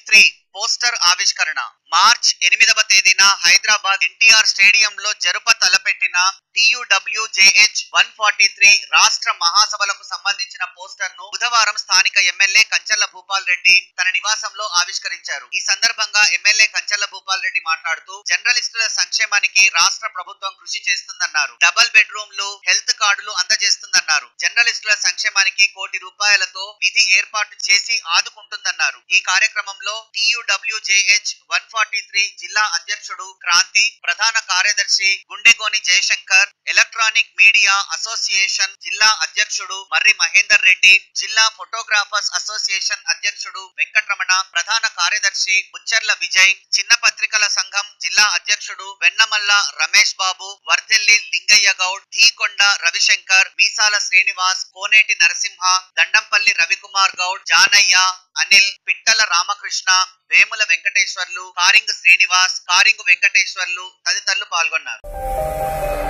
three poster ఆవిష్కరణ March ఎనిమిదవ తేదీన హైదరాబాద్ ఎన్టీఆర్ స్టేడియం లో జరుప తలపెట్టిన టియుడబ్ల్యూజేహెచ్ వన్ ఫార్టీ త్రీ రాష్ట్ర మహాసభలకు సంబంధించిన పోస్టర్ ను బుధవారం స్థానిక ఎమ్మెల్యే కంచర్ల భూపాల్ రెడ్డి తన నివాసంలో ఆవిష్కరించారు ఈ సందర్భంగా ఎమ్మెల్యే కంచర్ల భూపాల్ రెడ్డి మాట్లాడుతూ జర్నలిస్టుల సంక్షేమానికి రాష్ట్ర ప్రభుత్వం కృషి చేస్తుందన్నారు డబల్ బెడ్రూమ్లు హెల్త్ కార్డులు అందజేస్తుందన్నారు జర్నలిస్టుల సంక్షేమానికి కోటి రూపాయలతో నిధి ఏర్పాటు చేసి ఆదుకుంటుందన్నారు ఈ కార్యక్రమంలో టియుడబ్ల్యూజేహెచ్ వన్ ఫార్టీ త్రీ జిల్లా అధ్యక్షుడు క్రాంతి ప్రధాన కార్యదర్శి Gundegoni Jayashankar electronic media association జిల్లా అధ్యక్షుడు మర్రి మహేందర్ రెడ్డి జిల్లా ఫోటోగ్రాఫర్స్ అసోసియేషన్ అధ్యక్షుడు వెంకటరమణ ప్రధాన కార్యదర్శి ముచ్చర్ల విజయ్ చిన్న పత్రికల సంఘం జిల్లా అధ్యక్షుడు వెన్నమల్ల రమేష్ బాబు వర్ధెల్లి లింగయ్య గౌడ్ ధీకొండ రవిశంకర్ మీసాల శ్రీనివాస్ కోనేటి నరసింహ దండంపల్లి రవికుమార్ గౌడ్ జానయ్య అనిల్ పిట్టల రామకృష్ణ వేముల వెంకటేశ్వర్లు కారింగు శ్రీనివాస్ కారింగు వెంకటేశ్వర్లు తదితరులు పాల్గొన్నారు